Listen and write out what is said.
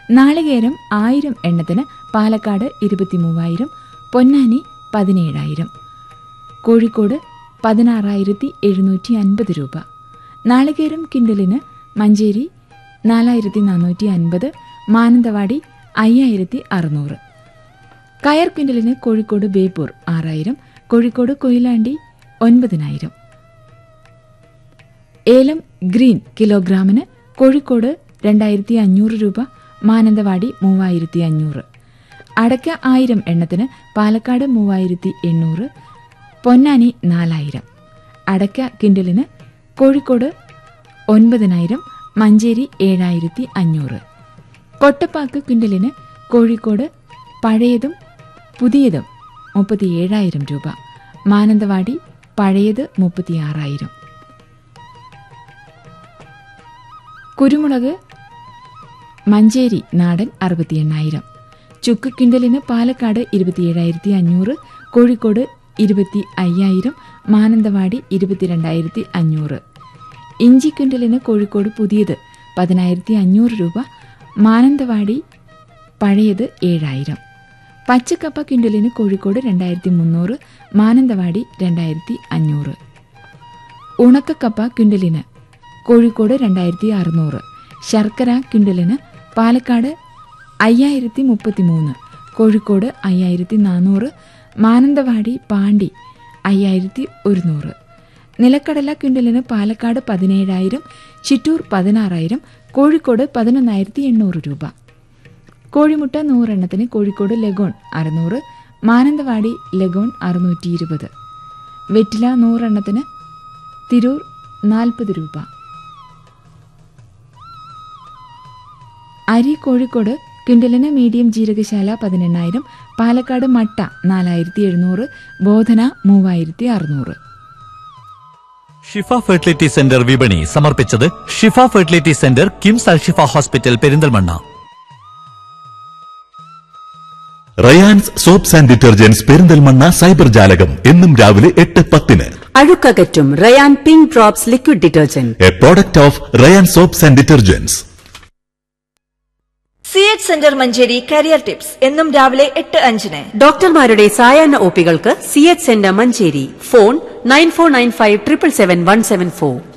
നാളികേരം ആയിരം എണ്ണത്തിന് പാലക്കാട് ഇരുപത്തിമൂവായിരം പൊന്നാനി പതിനേഴായിരം കോഴിക്കോട് പതിനാറായിരത്തി എഴുന്നൂറ്റി അൻപത് രൂപ നാളികേരം കിൻഡലിന് മഞ്ചേരി നാലായിരത്തി നാനൂറ്റി അൻപത് മാനന്തവാടി അയ്യായിരത്തി അറുന്നൂറ് കയർ കിൻഡലിന് കോഴിക്കോട് ബേപ്പൂർ ആറായിരം കോഴിക്കോട് കൊയിലാണ്ടി ഒൻപതിനായിരം ഏലം ഗ്രീൻ കിലോഗ്രാമിന് കോഴിക്കോട് രണ്ടായിരത്തി അഞ്ഞൂറ് രൂപ മാനന്തവാടി മൂവായിരത്തി അഞ്ഞൂറ് അടയ്ക്ക ആയിരം എണ്ണത്തിന് പാലക്കാട് മൂവായിരത്തി എണ്ണൂറ് പൊന്നാനി നാലായിരം അടയ്ക്ക കിൻഡലിന് കോഴിക്കോട് ഒൻപതിനായിരം മഞ്ചേരി ഏഴായിരത്തി അഞ്ഞൂറ് കൊട്ടപ്പാക്ക് കിൻഡലിന് കോഴിക്കോട് പഴയതും പുതിയതും മുപ്പത്തിയേഴായിരം രൂപ മാനന്തവാടി പഴയത് മുപ്പത്തിയാറായിരം കുരുമുളക് മഞ്ചേരി നാടൻ അറുപത്തി എണ്ണായിരം ചുക്ക് കിണ്ടലിന് പാലക്കാട് ഇരുപത്തിയേഴായിരത്തി അഞ്ഞൂറ് കോഴിക്കോട് ഇരുപത്തി അയ്യായിരം മാനന്തവാടി ഇരുപത്തിരണ്ടായിരത്തി അഞ്ഞൂറ് ഇഞ്ചി കിണ്ടലിന് കോഴിക്കോട് പുതിയത് പതിനായിരത്തി അഞ്ഞൂറ് രൂപ മാനന്തവാടി പഴയത് ഏഴായിരം പച്ചക്കപ്പ കിണ്ടലിന് കോഴിക്കോട് രണ്ടായിരത്തി മുന്നൂറ് മാനന്തവാടി രണ്ടായിരത്തി അഞ്ഞൂറ് ഉണക്കക്കപ്പ കിണ്ടലിന് കോഴിക്കോട് രണ്ടായിരത്തി അറുന്നൂറ് ശർക്കര കിണ്ടലിന് പാലക്കാട് അയ്യായിരത്തി മുപ്പത്തിമൂന്ന് കോഴിക്കോട് അയ്യായിരത്തി നാനൂറ് മാനന്തവാടി പാണ്ടി അയ്യായിരത്തി ഒരുന്നൂറ് നിലക്കടല കിണ്ടലിന് പാലക്കാട് പതിനേഴായിരം ചിറ്റൂർ പതിനാറായിരം കോഴിക്കോട് പതിനൊന്നായിരത്തി എണ്ണൂറ് രൂപ കോഴിമുട്ട നൂറെണ്ണത്തിന് കോഴിക്കോട് ലഗോൺ അറുന്നൂറ് മാനന്തവാടി ലഗോൺ അറുന്നൂറ്റി ഇരുപത് വെറ്റില നൂറെണ്ണത്തിന് തിരൂർ നാൽപ്പത് രൂപ അരി കോഴിക്കോട് കിണ്ടലിന് മീഡിയം ജീരകശാല പതിനെണ്ണായിരം പാലക്കാട് മട്ട നാലായിരത്തി എഴുന്നൂറ് ബോധന മൂവായിരത്തി അറുന്നൂറ് ഷിഫ ഫെർട്ടിലിറ്റി സെന്റർ വിപണി സമർപ്പിച്ചത് Shifa fertility centre KIMS Al Shifa hospital Perinthalmanna Rayan's soaps and detergents Perinthalmanna cyber ജാലകം എന്നും രാവിലെ എട്ട് പത്തിന് അഴുക്കകറ്റും Rayan pink drops liquid detergent a product of Rayan's soaps and detergents C H centre Manjeri career tips എന്നും രാവിലെ എട്ട് അഞ്ചിന് ഡോക്ടർമാരുടെ സായാഹ്ന ഒപികൾക്ക് C H centre Manjeri phone nine four nine five triple seven one seven four